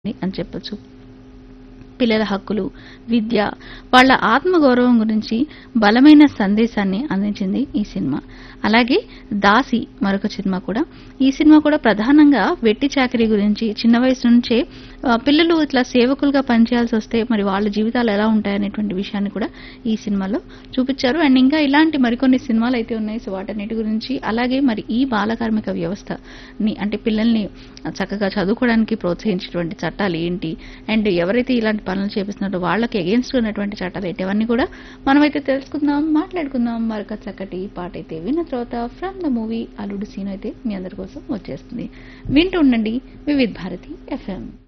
అని చెప్పొచ్చు పిల్లల హక్కులు విద్య వాళ్ళ ఆత్మగౌరవం గురించి బలమైన సందేశాన్ని అందించింది ఈ సినిమా అలాగే దాసి మరొక సినిమా కూడా ఈ సినిమా కూడా ప్రధానంగా వెట్టి చాకరీ గురించి చిన్న వయసు నుంచే ఆ, పిల్లలు ఇట్లా సేవకులుగా పనిచేయాల్సి వస్తే మరి వాళ్ళ జీవితాలు ఎలా ఉంటాయనేటువంటి విషయాన్ని కూడా ఈ సినిమాలో చూపించారు అండ్ ఇంకా ఇలాంటి మరికొన్ని సినిమాలు అయితే ఉన్నాయి సో వాటన్నిటి గురించి అలాగే మరి ఈ బాల కార్మిక వ్యవస్థని అంటే పిల్లల్ని చక్కగా చదువుకోవడానికి ప్రోత్సహించేటువంటి చట్టాలు ఏంటి అండ్ ఎవరైతే ఇలాంటి పనులు చేపిస్తున్నారో వాళ్ళకి అగేన్స్ట్ ఉన్నటువంటి చట్టాలు ఏంటి అవన్నీ కూడా మనమైతే తెలుసుకుందాం మాట్లాడుకుందాం మరొక చక్కటి పాట అయితే విన్న తర్వాత from the movie Alludu Seenu అయితే మీ అందరి కోసం వచ్చేస్తుంది వింటూ ఉండండి వివిధ్ భారతి ఎఫ్ఎం